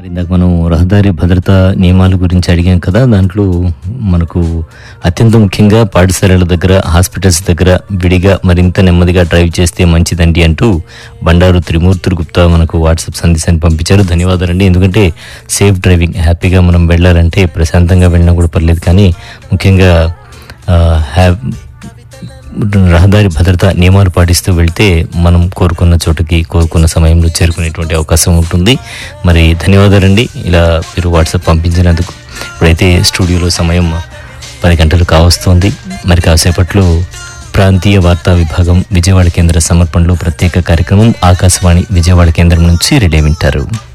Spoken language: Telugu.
మరి ఇందాక మనం రహదారి భద్రతా నియమాల గురించి అడిగాం కదా దాంట్లో మనకు అత్యంత ముఖ్యంగా పాఠశాలల దగ్గర హాస్పిటల్స్ దగ్గర విడిగా మరింత నెమ్మదిగా డ్రైవ్ చేస్తే మంచిదండి అంటూ బండారు త్రిమూర్తులు గుప్తా మనకు వాట్సాప్ సందేశాన్ని పంపించారు ధన్యవాదాలండి ఎందుకంటే సేఫ్ డ్రైవింగ్ హ్యాపీగా మనం వెళ్ళాలంటే ప్రశాంతంగా వెళ్ళినా కూడా పర్లేదు కానీ ముఖ్యంగా ఆ, హ్యా రహదారి భద్రత నియమాలు పాటిస్తూ వెళ్తే మనం కోరుకున్న చోటుకి కోరుకున్న సమయంలో చేరుకునేటువంటి అవకాశం ఉంటుంది మరి ధన్యవాదాలండి ఇలా మీరు వాట్సాప్ పంపించినందుకు ఇప్పుడైతే స్టూడియోలో సమయం పది గంటలు కావస్తోంది మరి కాసేపట్లో ప్రాంతీయ వార్తా విభాగం విజయవాడ కేంద్ర సమర్పణలో ప్రత్యేక కార్యక్రమం ఆకాశవాణి విజయవాడ కేంద్రం నుంచి రిలే వింటారు